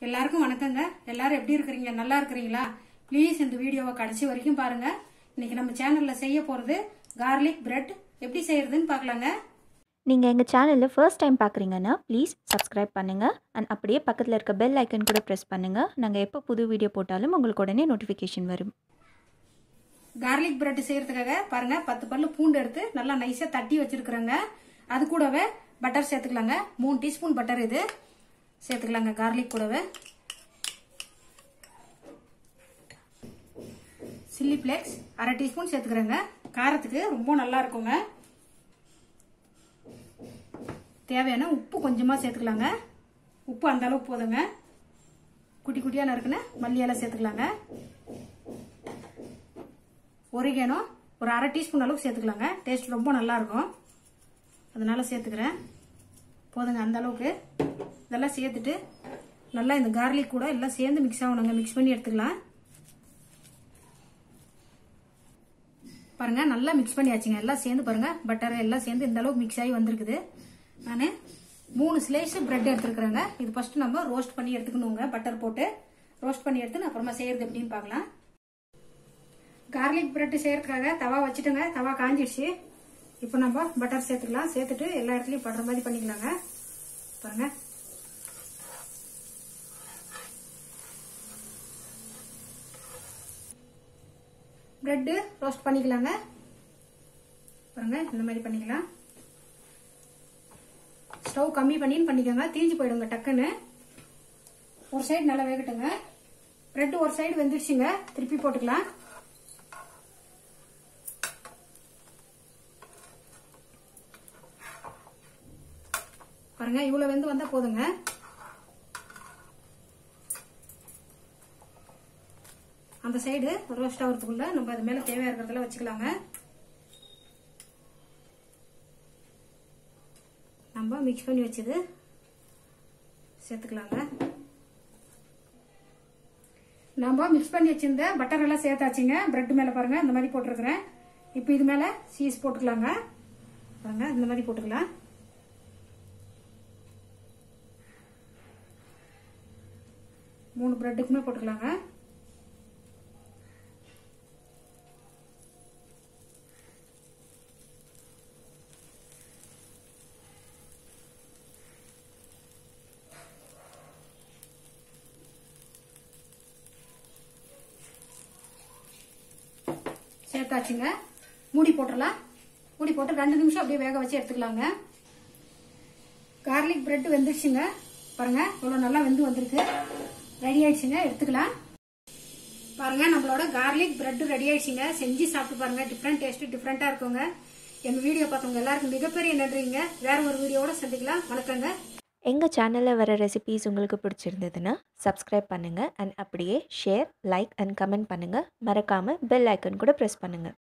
எல்லாருக்கும் வணக்கங்க எல்லாரும் எப்படி இருக்கிறீங்க நல்லா இருக்கிறீங்களா ப்ளீஸ் இந்த வீடியோவை கடைசி வரைக்கும் பாருங்க இன்னைக்கு நம்ம சேனல்ல செய்ய போறது கார்லிக் பிரெட் எப்படி செய்யறதுன்னு பார்க்கலாங்க நீங்கள் எங்கள் சேனலில் ஃபர்ஸ்ட் டைம் பார்க்குறீங்கன்னா ப்ளீஸ் சப்ஸ்கிரைப் பண்ணுங்கள் அண்ட் அப்படியே பக்கத்தில் இருக்க பெல் ஐக்கன் கூட ப்ரெஸ் பண்ணுங்கள் நாங்கள் எப்போ புது வீடியோ போட்டாலும் உங்களுக்கு உடனே நோட்டிஃபிகேஷன் வரும் கார்லிக் பிரெட் செய்யறதுக்காக பாருங்க பத்து பல்லு பூண்டு எடுத்து நல்லா நைஸா தட்டி வச்சிருக்கிறேங்க அது கூடவே பட்டர் சேர்த்துக்கலாங்க மூணு டீஸ்பூன் பட்டர் இது சேர்த்துக்கலாங்க கார்லிக் கூடவே சில்லி ஃப்ளேக்ஸ் அரை டீஸ்பூன் சேர்த்துக்கிறேங்க காரத்துக்கு ரொம்ப நல்லா இருக்குங்க தேவையான உப்பு கொஞ்சமாக சேர்த்துக்கலாங்க உப்பு அந்த அளவுக்கு போதுங்க குட்டி குட்டியாக நறுக்குன்னு மல்லியெல்லாம் சேர்த்துக்கலாங்க ஒரிகேனோ ஒரு அரை டீஸ்பூன் அளவுக்கு சேர்த்துக்கலாங்க டேஸ்ட் ரொம்ப நல்லா இருக்கும் அதனால சேர்த்துக்கிறேன் போதுங்க அந்த அளவுக்கு இதெல்லாம் சேர்த்துட்டு நல்லா இந்த கார்லிக் கூட எல்லாம் சேர்ந்து மிக்ஸ் ஆகணுங்க மிக்ஸ் பண்ணி எடுத்துக்கலாம் பாருங்க நல்லா மிக்ஸ் பண்ணியாச்சுங்க எல்லாம் சேர்ந்து பாருங்க பட்டர் எல்லாம் சேர்ந்து இந்த அளவுக்கு மிக்ஸ் ஆகி வந்திருக்குது நான் மூணு ஸ்லைஸ் பிரெட் எடுத்துருக்குறேங்க இது ஃபர்ஸ்ட் நம்ம ரோஸ்ட் பண்ணி எடுத்துக்கணுங்க பட்டர் போட்டு ரோஸ்ட் பண்ணி எடுத்து நான் அப்புறமா செய்யறது எப்படின்னு பார்க்கலாம் கார்லிக் பிரெட் செய்யறதுக்காக தவா வச்சுட்டுங்க தவா காஞ்சிடுச்சு இப்போ நம்ம பட்டர் சேர்த்துக்கலாம் சேர்த்துட்டு எல்லா இடத்துலையும் படுற மாதிரி பண்ணிக்கலாங்க பாருங்க பிரெட்டு ரோஸ்ட் பண்ணிக்கலாங்க பாருங்க இந்த மாதிரி பண்ணிக்கலாம் ஸ்டவ் கம்மி பண்ணின்னு பண்ணிக்கோங்க தீஞ்சு போயிடுங்க டக்குன்னு ஒரு சைடு நல்லா வேகட்டுங்க பிரெட் ஒரு சைடு வெந்துடுச்சுங்க திருப்பி போட்டுக்கலாம் பாருங்க இவ்வளவு வெந்து வந்தா போதுங்க அந்த சைடு ரோஸ்ட் ஆகிறதுக்குள்ள நம்ம அது மேல தேவையா இருக்கிறதெல்லாம் வச்சுக்கலாங்க நம்ம மிக்ஸ் பண்ணி வச்சது சேர்த்துக்கலாங்க நம்ம மிக்ஸ் பண்ணி வச்சிருந்த பட்டர் எல்லாம் சேர்த்தாச்சுங்க பிரெட் மேல பாருங்க இந்த மாதிரி போட்டிருக்கிறேன் இப்போ இது மேல சீஸ் போட்டுக்கலாங்க பாருங்க இந்த மாதிரி போட்டுக்கலாம் மூணு பிரெட்டுக்குமே போட்டுக்கலாங்க சேர்த்தாச்சுங்க மூடி போட்டுடலாம் மூடி போட்டு ரெண்டு நிமிஷம் அப்படியே வேக வச்சு எடுத்துக்கலாங்க கார்லிக் பிரெட் வெந்துருச்சுங்க பாருங்க இவ்வளவு நல்லா வெந்து வந்திருக்கு ரெடி ஆயிடுச்சுங்க எடுத்துக்கலாம் பாருங்க நம்மளோட கார்லிக் பிரெட் ரெடி ஆயிடுச்சுங்க செஞ்சு சாப்பிட்டு பாருங்க டிஃப்ரெண்ட் டேஸ்ட் டிஃப்ரெண்டா இருக்குங்க எங்க வீடியோ பார்த்தவங்க எல்லாருக்கும் மிகப்பெரிய நன்றிங்க வேற ஒரு வீடியோவோட சந்திக்கலாம் வணக்கங்க எங்கள் சேனலில் வர ரெசிபீஸ் உங்களுக்கு பிடிச்சிருந்ததுன்னா சப்ஸ்கிரைப் பண்ணுங்கள் அண்ட் அப்படியே ஷேர் லைக் அண்ட் கமெண்ட் பண்ணுங்கள் மறக்காமல் பெல் ஐக்கன் கூட ப்ரெஸ் பண்ணுங்கள்